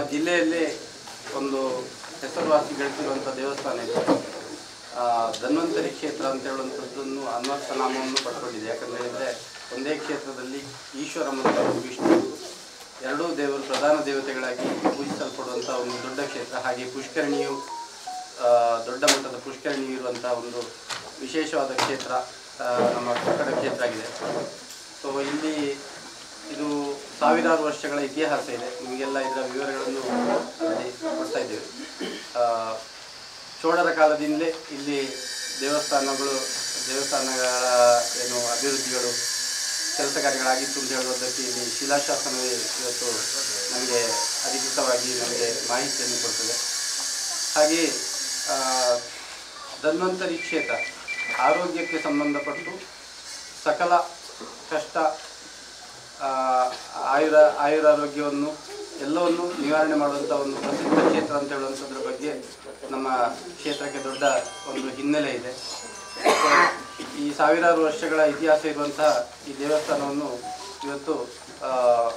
ಜಿಲ್ಲೆಯಲ್ಲಿ ಒಂದು ಹೆಸರುವಾಸಿ ಗಳಿಸಿರುವಂಥ ದೇವಸ್ಥಾನ ಇದೆ ಆ, ಧನ್ವಂತರಿ ಕ್ಷೇತ್ರ ಅಂತ ಹೇಳುವಂಥದ್ದನ್ನು ಅನ್ವರ್ಥ ನಾಮವನ್ನು ಪಡ್ಕೊಂಡಿದೆ ಯಾಕಂತ ಹೇಳಿದ್ರೆ ಒಂದೇ ಕ್ಷೇತ್ರದಲ್ಲಿ ಈಶ್ವರ ಮತ್ತು ವಿಷ್ಣು ಎರಡೂ ದೇವರು ಪ್ರಧಾನ ದೇವತೆಗಳಾಗಿ ಪೂಜಿಸಲ್ಪಡುವಂಥ ಒಂದು ದೊಡ್ಡ ಕ್ಷೇತ್ರ ಹಾಗೆ ಪುಷ್ಕರಣಿಯು ಆ, ದೊಡ್ಡ ಮಟ್ಟದ ಪುಷ್ಕರಣಿ ಇರುವಂತಹ ಒಂದು ವಿಶೇಷವಾದ ಕ್ಷೇತ್ರ ಆ, ನಮ್ಮ ಕೊಕ್ಕಡ ಕ್ಷೇತ್ರ ಆಗಿದೆ ಸೊ ಇಲ್ಲಿ ಇದು ಸಾವಿರಾರು ವರ್ಷಗಳ ಇತಿಹಾಸ ಇದೆ ನಿಮಗೆಲ್ಲ ಇದರ ವಿವರಗಳನ್ನು ಅಲ್ಲಿ ಕೊಡ್ತಾ ಇದ್ದೇವೆ ಆ, ಚೋಳರ ಕಾಲದಿಂದಲೇ ಇಲ್ಲಿ ದೇವಸ್ಥಾನಗಳು ದೇವಸ್ಥಾನಗಳ ಏನು ಅಭಿವೃದ್ಧಿಗಳು ಕೆಲಸ ಕಾರ್ಯಗಳಾಗಿತ್ತು ಅಂತ ಹೇಳುವುದಕ್ಕೆ ಇಲ್ಲಿ ಶಿಲಾಶಾಸನವೇ ಇವತ್ತು ನಮಗೆ ಅಧಿಕೃತವಾಗಿ ನಮಗೆ ಮಾಹಿತಿಯನ್ನು ಕೊಡ್ತದೆ ಹಾಗೆ ಆ, ಧನ್ವಂತರಿ ಕ್ಷೇತ್ರ ಆರೋಗ್ಯಕ್ಕೆ ಸಂಬಂಧಪಟ್ಟು ಸಕಲ ಕಷ್ಟ ಆ, ಆಯುರ ಆಯುರಾರೋಗ್ಯವನ್ನು ಎಲ್ಲವನ್ನು ನಿವಾರಣೆ ಮಾಡುವಂಥ ಒಂದು ಪ್ರಸಿದ್ಧ ಕ್ಷೇತ್ರ ಅಂತ ಹೇಳುವಂಥದ್ರ ಬಗ್ಗೆ ನಮ್ಮ ಕ್ಷೇತ್ರಕ್ಕೆ ದೊಡ್ಡ ಒಂದು ಹಿನ್ನೆಲೆ ಇದೆ ಸೊ, ಈ ಸಾವಿರಾರು ವರ್ಷಗಳ ಇತಿಹಾಸ ಇರುವಂತಹ ಈ ದೇವಸ್ಥಾನವನ್ನು ಇವತ್ತು ಆ,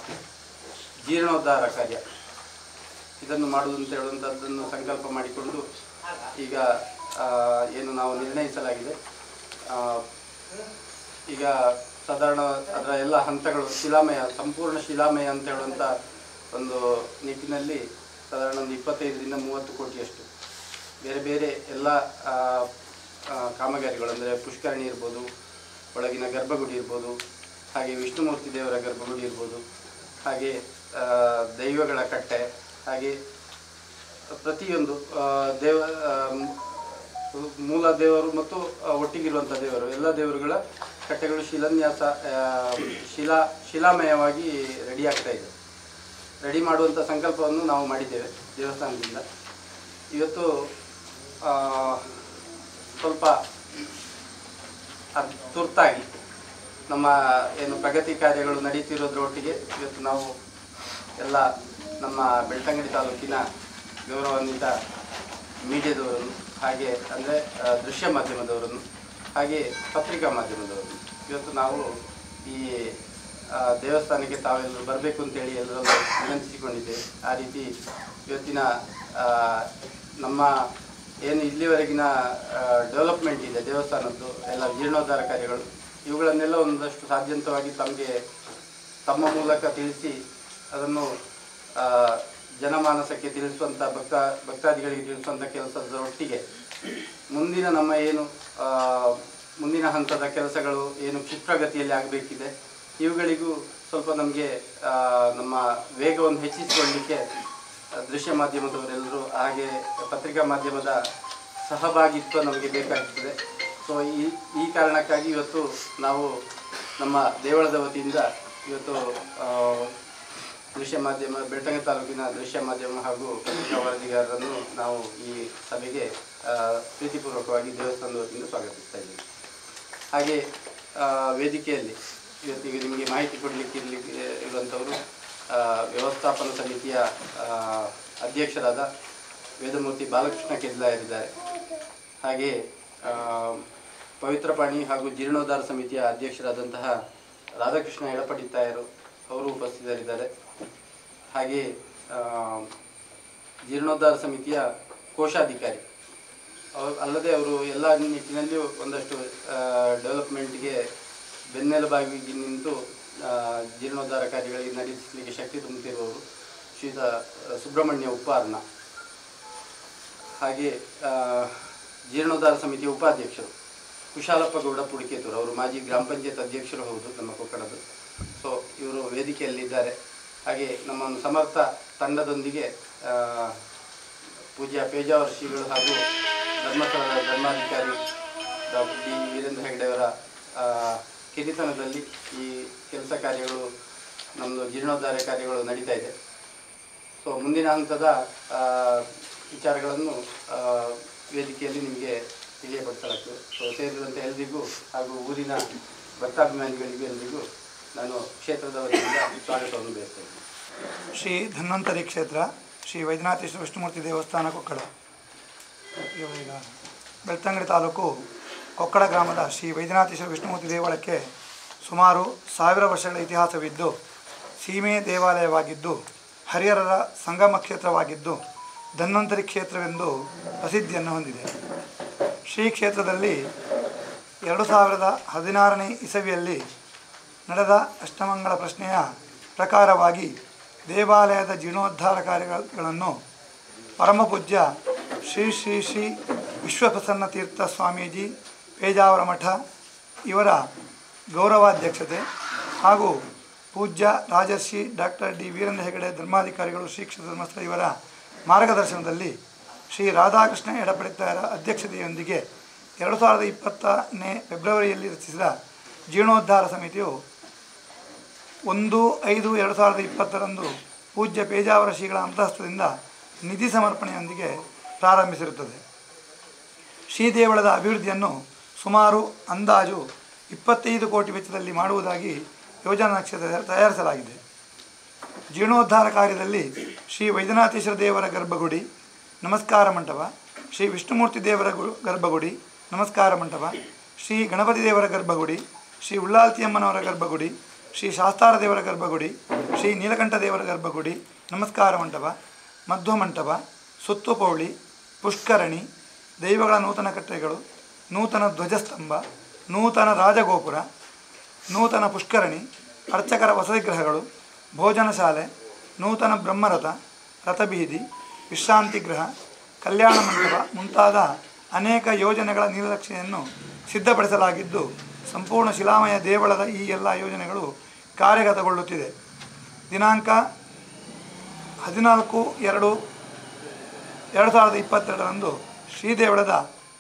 ಜೀರ್ಣೋದ್ಧಾರ ಕಾರ್ಯ ಇದನ್ನು ಮಾಡುವುದು ಅಂತ ಹೇಳುವಂಥದ್ದನ್ನು ಸಂಕಲ್ಪ ಮಾಡಿಕೊಂಡು ಈಗ ಆ, ಏನು ನಾವು ನಿರ್ಣಯಿಸಲಾಗಿದೆ ಆ, ಈಗ ಸಾಧಾರಣ ಅದರ ಎಲ್ಲ ಹಂತಗಳು ಶಿಲಾಮಯ ಸಂಪೂರ್ಣ ಶಿಲಾಮಯ ಅಂತ ಹೇಳುವಂಥ ಒಂದು ನಿಟ್ಟಿನಲ್ಲಿ ಸಾಧಾರಣ ಒಂದು ಇಪ್ಪತ್ತೈದರಿಂದ ಮೂವತ್ತು ಕೋಟಿಯಷ್ಟು ಬೇರೆ ಬೇರೆ ಎಲ್ಲ ಆ, ಆ, ಕಾಮಗಾರಿಗಳು ಅಂದರೆ ಪುಷ್ಕರಣಿ ಇರ್ಬೋದು ಒಳಗಿನ ಗರ್ಭಗುಡಿ ಇರ್ಬೋದು ಹಾಗೆ ವಿಷ್ಣುಮೂರ್ತಿ ದೇವರ ಗರ್ಭಗುಡಿ ಇರ್ಬೋದು ಹಾಗೆ ಆ, ದೈವಗಳ ಕಟ್ಟೆ ಹಾಗೆ ಪ್ರತಿಯೊಂದು ಆ, ದೇವ ಆ, ಮೂಲ ದೇವರು ಮತ್ತು ಆ, ಒಟ್ಟಿಗಿರುವಂಥ ದೇವರು ಎಲ್ಲ ದೇವರುಗಳ ಕಟ್ಟೆಗಳು ಶಿಲಾನ್ಯಾಸ ಆ, ಶಿಲಾ ಶಿಲಾಮಯವಾಗಿ ರೆಡಿ ಆಗ್ತಾ ಇದೆ ರೆಡಿ ಮಾಡುವಂಥ ಸಂಕಲ್ಪವನ್ನು ನಾವು ಮಾಡಿದ್ದೇವೆ ದೇವಸ್ಥಾನದಿಂದ ಇವತ್ತು ಆ, ಸ್ವಲ್ಪ ಅದ್ ತುರ್ತಾಗಿ ನಮ್ಮ ಏನು ಪ್ರಗತಿ ಕಾರ್ಯಗಳು ನಡೀತಿರೋದ್ರೊಟ್ಟಿಗೆ ಇವತ್ತು ನಾವು ಎಲ್ಲ ನಮ್ಮ ಬೆಳ್ತಂಗಡಿ ತಾಲೂಕಿನ ಗೌರವಾನ್ವಿತ ಮೀಡಿಯಾದವರನ್ನು ಹಾಗೆ ಅಂದರೆ ದೃಶ್ಯ ಮಾಧ್ಯಮದವರನ್ನು ಹಾಗೆ ಪತ್ರಿಕಾ ಮಾಧ್ಯಮದವರನ್ನು ಇವತ್ತು ನಾವು ಈ ಆ, ದೇವಸ್ಥಾನಕ್ಕೆ ತಾವೆಲ್ಲರೂ ಬರಬೇಕು ಅಂತೇಳಿ ಎಲ್ಲರೂ ವಿನಂತಿಸಿಕೊಂಡಿದ್ದೇವೆ ಆ ರೀತಿ ಇವತ್ತಿನ ಆ, ನಮ್ಮ ಏನು ಇಲ್ಲಿವರೆಗಿನ ಡೆವಲಪ್ಮೆಂಟ್ ಇದೆ ದೇವಸ್ಥಾನದ್ದು ಎಲ್ಲ ಜೀರ್ಣೋದ್ಧಾರ ಕಾರ್ಯಗಳು ಇವುಗಳನ್ನೆಲ್ಲ ಒಂದಷ್ಟು ಸಾಧ್ಯಂತವಾಗಿ ತಮಗೆ ತಮ್ಮ ಮೂಲಕ ತಿಳಿಸಿ ಅದನ್ನು ಆ, ಜನಮಾನಸಕ್ಕೆ ತಿಳಿಸುವಂಥ ಭಕ್ತ ಭಕ್ತಾದಿಗಳಿಗೆ ತಿಳಿಸುವಂಥ ಕೆಲಸದ ಒಟ್ಟಿಗೆ ಮುಂದಿನ ನಮ್ಮ ಏನು ಆ, ಮುಂದಿನ ಹಂತದ ಕೆಲಸಗಳು ಏನು ಕ್ಷಿಪ್ರಗತಿಯಲ್ಲಿ ಆಗಬೇಕಿದೆ ಇವುಗಳಿಗೂ ಸ್ವಲ್ಪ ನಮಗೆ ನಮ್ಮ ವೇಗವನ್ನು ಹೆಚ್ಚಿಸಿಕೊಳ್ಳಲಿಕ್ಕೆ ಆ, ದೃಶ್ಯ ಮಾಧ್ಯಮದವರೆಲ್ಲರೂ ಹಾಗೆ ಪತ್ರಿಕಾ ಮಾಧ್ಯಮದ ಸಹಭಾಗಿತ್ವ ನಮಗೆ ಬೇಕಾಗ್ತದೆ ಸೊ ಈ ಈ ಕಾರಣಕ್ಕಾಗಿ ಇವತ್ತು ನಾವು ನಮ್ಮ ದೇವಳದ ವತಿಯಿಂದ ಇವತ್ತು ಆ, ದೃಶ್ಯ ಮಾಧ್ಯಮ ಬೆಳ್ತಂಗಡಿ ತಾಲೂಕಿನ ದೃಶ್ಯ ಮಾಧ್ಯಮ ಹಾಗೂ ಪತ್ರಿಕಾ ವರದಿಗಾರರನ್ನು ನಾವು ಈ ಸಭೆಗೆ ಆ, ಪ್ರೀತಿಪೂರ್ವಕವಾಗಿ ದೇವಸ್ಥಾನದ ವತಿಯಿಂದ ಸ್ವಾಗತಿಸ್ತಾ ಇದ್ದೀವಿ ಹಾಗೆ ಆ, ವೇದಿಕೆಯಲ್ಲಿ ಇವತ್ತಿಗೆ ನಿಮಗೆ ಮಾಹಿತಿ ಕೊಡಲಿಕ್ಕೆ ಇರಲಿಕ್ಕೆ ಇರುವಂಥವರು ಆ, ವ್ಯವಸ್ಥಾಪನಾ ಸಮಿತಿಯ ಆ, ಅಧ್ಯಕ್ಷರಾದ ವೇದಮೂರ್ತಿ ಬಾಲಕೃಷ್ಣ ಕೆದ್ಲಾಯರಿದ್ದಾರೆ ಹಾಗೆ ಆ, ಪವಿತ್ರ ಪಾಣಿ ಹಾಗೂ ಜೀರ್ಣೋದ್ಧಾರ ಸಮಿತಿಯ ಅಧ್ಯಕ್ಷರಾದಂತಹ ರಾಧಾಕೃಷ್ಣ ಎಡಪಡಿ ತಾಯರು ಅವರು ಉಪಸ್ಥಿತರಿದ್ದಾರೆ ಹಾಗೆ ಆ, ಜೀರ್ಣೋದ್ಧಾರ ಸಮಿತಿಯ ಕೋಶಾಧಿಕಾರಿ ಅವರು ಅಲ್ಲದೆ ಅವರು ಎಲ್ಲ ನಿಟ್ಟಿನಲ್ಲಿಯೂ ಒಂದಷ್ಟು ಡೆವಲಪ್ಮೆಂಟ್ಗೆ ಬೆನ್ನೆಲುಬಾಗಿ ನಿಂತು ಆ, ಜೀರ್ಣೋದ್ಧಾರ ಕಾರ್ಯಗಳಿಗೆ ನಡೆಸಲಿಕ್ಕೆ ಶಕ್ತಿ ತುಂಬುತ್ತಿರುವವರು ಶ್ರೀಯುತ ಸುಬ್ರಹ್ಮಣ್ಯ ಉಪ್ಪಾರ್ನ ಹಾಗೆ ಆ, ಜೀರ್ಣೋದ್ಧಾರ ಸಮಿತಿಯ ಉಪಾಧ್ಯಕ್ಷರು ಕುಶಾಲಪ್ಪ ಗೌಡ ಪುಡಿಕೇತೂರು ಅವರು ಮಾಜಿ ಗ್ರಾಮ ಪಂಚಾಯತ್ ಅಧ್ಯಕ್ಷರು ಹೌದು ನಮ್ಮ ಕೊಕ್ಕಡದು ಸೊ ಇವರು ವೇದಿಕೆಯಲ್ಲಿದ್ದಾರೆ ಹಾಗೆ ನಮ್ಮ ಒಂದು ಸಮರ್ಥ ತಂಡದೊಂದಿಗೆ ಆ, ಪೂಜ್ಯ ಪೇಜಾವರ ಶ್ರೀಗಳು ಹಾಗೂ ಧರ್ಮಸ್ಥಳದ ಧರ್ಮಾಧಿಕಾರಿ ಡಾಕ್ಟರ್ ಡಿ ವೀರೇಂದ್ರ ಹೆಗಡೆಯವರ ಆ, ಕಿರಿತನದಲ್ಲಿ ಈ ಕೆಲಸ ಕಾರ್ಯಗಳು ನಮ್ಮದು ಜೀರ್ಣೋದ್ಧಾರ ಕಾರ್ಯಗಳು ನಡೀತಾ ಇದೆ ಸೊ ಮುಂದಿನ ಹಂತದ ಆ, ವಿಚಾರಗಳನ್ನು ಆ, ವೇದಿಕೆಯಲ್ಲಿ ನಿಮಗೆ ತಿಳಿಯಪಡಿಸಲಾಗ್ತದೆ ಸೊ ಸೇರಿದಂಥ ಎಲ್ರಿಗೂ ಹಾಗೂ ಊರಿನ ಭಕ್ತಾಭಿಮಾನಿಗಳಿಗೂ ಎಲ್ರಿಗೂ ನಾನು ಕ್ಷೇತ್ರದ ವತಿಯಿಂದ ಸ್ವಾಗತವನ್ನು ಬಯಸ್ತೇನೆ ಶ್ರೀ ಧನ್ವಂತರಿ ಕ್ಷೇತ್ರ ಶ್ರೀ ವೈದ್ಯನಾಥೇಶ್ವರ ವಿಷ್ಣುಮೂರ್ತಿ ದೇವಸ್ಥಾನ ಕೊಕ್ಕಡ ಈಗ ಬೆಳ್ತಂಗಡಿ ತಾಲೂಕು ಕೊಕ್ಕಡ ಗ್ರಾಮದ ಶ್ರೀ ವೈದ್ಯನಾಥೇಶ್ವರ ವಿಷ್ಣುಮೂರ್ತಿ ದೇವಾಲಯಕ್ಕೆ ಸುಮಾರು ಸಾವಿರ ವರ್ಷಗಳ ಇತಿಹಾಸವಿದ್ದು ಸೀಮೆ ದೇವಾಲಯವಾಗಿದ್ದು ಹರಿಹರರ ಸಂಗಮ ಕ್ಷೇತ್ರವಾಗಿದ್ದು ಧನ್ವಂತರಿ ಕ್ಷೇತ್ರವೆಂದು ಪ್ರಸಿದ್ಧಿಯನ್ನು ಹೊಂದಿದೆ ಶ್ರೀ ಕ್ಷೇತ್ರದಲ್ಲಿ ಎರಡು ಸಾವಿರದ ಹದಿನಾರನೇ ಇಸವಿಯಲ್ಲಿ ನಡೆದ ಅಷ್ಟಮಂಗಲ ಪ್ರಶ್ನೆಯ ಪ್ರಕಾರವಾಗಿ ದೇವಾಲಯದ ಜೀರ್ಣೋದ್ಧಾರ ಕಾರ್ಯಗಳನ್ನು ಪರಮಪೂಜ್ಯ ಶ್ರೀ ಶ್ರೀ ಶ್ರೀ ವಿಶ್ವಪ್ರಸನ್ನ ತೀರ್ಥ ಸ್ವಾಮೀಜಿ ಪೇಜಾವರ ಮಠ ಇವರ ಗೌರವಾಧ್ಯಕ್ಷತೆ ಹಾಗೂ ಪೂಜ್ಯ ರಾಜರ್ಷಿ ಡಾಕ್ಟರ್ ಡಿ ವೀರೇಂದ್ರ ಹೆಗಡೆ ಧರ್ಮಾಧಿಕಾರಿಗಳು ಶ್ರೀ ಕ್ಷೇತ್ರ ಧರ್ಮಸ್ಥಳ ಇವರ ಮಾರ್ಗದರ್ಶನದಲ್ಲಿ ಶ್ರೀ ರಾಧಾಕೃಷ್ಣ ಎಡಪಡಿತಾರ ಅಧ್ಯಕ್ಷತೆಯೊಂದಿಗೆ ಎರಡು ಸಾವಿರದ ಇಪ್ಪತ್ತನೇ ಫೆಬ್ರವರಿಯಲ್ಲಿ ರಚಿಸಿದ ಜೀರ್ಣೋದ್ಧಾರ ಸಮಿತಿಯು ಒಂದು ಐದು ಎರಡು ಸಾವಿರದ ಇಪ್ಪತ್ತರಂದು ಪೂಜ್ಯ ಪೇಜಾವರ ಶ್ರೀಗಳ ಅಂತಹಸ್ತದಿಂದ ನಿಧಿ ಸಮರ್ಪಣೆಯೊಂದಿಗೆ ಪ್ರಾರಂಭಿಸಿರುತ್ತದೆ ಶ್ರೀದೇವಳದ ಅಭಿವೃದ್ಧಿಯನ್ನು ಸುಮಾರು ಅಂದಾಜು ಇಪ್ಪತ್ತೈದು ಕೋಟಿ ವೆಚ್ಚದಲ್ಲಿ ಮಾಡುವುದಾಗಿ ಯೋಜನಾ ನಕ್ಷತ್ರ ತಯಾರಿಸಲಾಗಿದೆ ಜೀರ್ಣೋದ್ಧಾರ ಕಾರ್ಯದಲ್ಲಿ ಶ್ರೀ ವೈದ್ಯನಾಥೇಶ್ವರ ದೇವರ ಗರ್ಭಗುಡಿ ನಮಸ್ಕಾರ ಮಂಟಪ ಶ್ರೀ ವಿಷ್ಣುಮೂರ್ತಿ ದೇವರ ಗು- ಗರ್ಭಗುಡಿ ನಮಸ್ಕಾರ ಮಂಟಪ ಶ್ರೀ ಗಣಪತಿ ದೇವರ ಗರ್ಭಗುಡಿ ಶ್ರೀ ಉಳ್ಳಾಲ್ತಿಯಮ್ಮನವರ ಗರ್ಭಗುಡಿ ಶ್ರೀ ಶಾಸ್ತಾರ ದೇವರ ಗರ್ಭಗುಡಿ ಶ್ರೀ ನೀಲಕಂಠ ದೇವರ ಗರ್ಭಗುಡಿ ನಮಸ್ಕಾರ ಮಂಟಪ ಮಧ್ವ ಮಂಟಪ ಸುತ್ತುಪೌಳಿ ಪುಷ್ಕರಣಿ ದೈವಗಳ ನೂತನ ಕಟ್ಟೆಗಳು ನೂತನ ಧ್ವಜಸ್ತಂಭ ನೂತನ ರಾಜಗೋಪುರ ನೂತನ ಪುಷ್ಕರಣಿ ಅರ್ಚಕರ ವಸತಿಗೃಹಗಳು ಭೋಜನ ಶಾಲೆ ನೂತನ ಬ್ರಹ್ಮರಥ ರಥಬೀದಿ ವಿಶ್ರಾಂತಿ ಗೃಹ ಕಲ್ಯಾಣ ಮಂಟಪ ಮುಂತಾದ ಅನೇಕ ಯೋಜನೆಗಳ ನೀಲನಕ್ಷೆಯನ್ನು ಸಿದ್ಧಪಡಿಸಲಾಗಿದ್ದು ಸಂಪೂರ್ಣ ಶಿಲಾಮಯ ದೇವಳದ ಈ ಎಲ್ಲ ಯೋಜನೆಗಳು ಕಾರ್ಯಗತಗೊಳ್ಳುತ್ತಿದೆ ದಿನಾಂಕ ಹದಿನಾಲ್ಕು ಎರಡು ಎರಡು ಸಾವಿರದ ಇಪ್ಪತ್ತೆರಡರಂದು ಶ್ರೀದೇವಳದ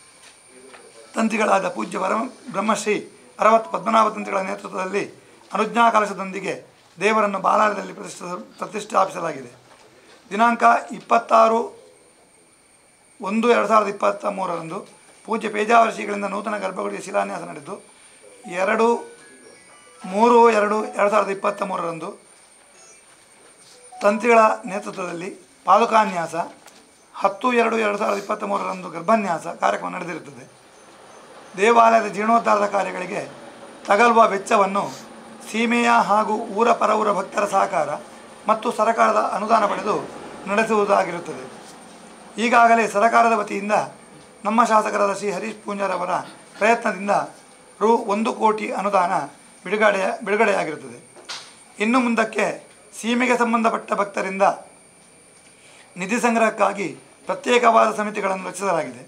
ತಂತ್ರಿಗಳಾದ ಪೂಜ್ಯ ಪರಮ ಬ್ರಹ್ಮಶ್ರೀ ಅರವತ್ತು ಪದ್ಮನಾಭ ತಂತ್ರಿಗಳ ನೇತೃತ್ವದಲ್ಲಿ ಅನುಜ್ಞಾ ಕಲಶದೊಂದಿಗೆ ದೇವರನ್ನು ಬಾಲಾಲಯದಲ್ಲಿ ಪ್ರತಿಷ್ಠ ಪ್ರತಿಷ್ಠಾಪಿಸಲಾಗಿದೆ ದಿನಾಂಕ ಇಪ್ಪತ್ತಾರು ಒಂದು ಎರಡು ಸಾವಿರದ ಇಪ್ಪತ್ತ ಮೂರರಂದು ಪೂಜ್ಯ ಪೇಜಾವರ ಶ್ರೀಗಳಿಂದ ನೂತನ ಗರ್ಭಗುಡಿಯ ಶಿಲಾನ್ಯಾಸ ನಡೆದು ಎರಡು ಮೂರು ಎರಡು ಎರಡು ಸಾವಿರದ ಇಪ್ಪತ್ತ ಮೂರರಂದು ತಂತ್ರಿಗಳ ನೇತೃತ್ವದಲ್ಲಿ ಪಾದುಕಾನ್ಯಾಸ ಹತ್ತು ಎರಡು ಎರಡು ಸಾವಿರದ ಇಪ್ಪತ್ತ ಮೂರರಂದು ಗರ್ಭನ್ಯಾಸ ಕಾರ್ಯಕ್ರಮ ನಡೆದಿರುತ್ತದೆ ದೇವಾಲಯದ ಜೀರ್ಣೋದ್ಧಾರದ ಕಾರ್ಯಗಳಿಗೆ ತಗಲುವ ವೆಚ್ಚವನ್ನು ಸೀಮೆಯ ಹಾಗೂ ಊರ ಪರವೂರ ಭಕ್ತರ ಸಹಕಾರ ಮತ್ತು ಸರಕಾರದ ಅನುದಾನ ಪಡೆದು ನಡೆಸುವುದಾಗಿರುತ್ತದೆ ಈಗಾಗಲೇ ಸರಕಾರದ ವತಿಯಿಂದ ನಮ್ಮ ಶಾಸಕರಾದ ಶ್ರೀ ಹರೀಶ್ ಪೂಂಜಾರವರ ಪ್ರಯತ್ನದಿಂದ ರು ಒಂದು ಕೋಟಿ ಅನುದಾನ ಬಿಡುಗಡೆ ಬಿಡುಗಡೆಯಾಗಿರುತ್ತದೆ ಇನ್ನು ಮುಂದಕ್ಕೆ ಸೀಮೆಗೆ ಸಂಬಂಧಪಟ್ಟ ಭಕ್ತರಿಂದ ನಿಧಿ ಸಂಗ್ರಹಕ್ಕಾಗಿ ಪ್ರತ್ಯೇಕವಾದ ಸಮಿತಿಗಳನ್ನು ರಚಿಸಲಾಗಿದೆ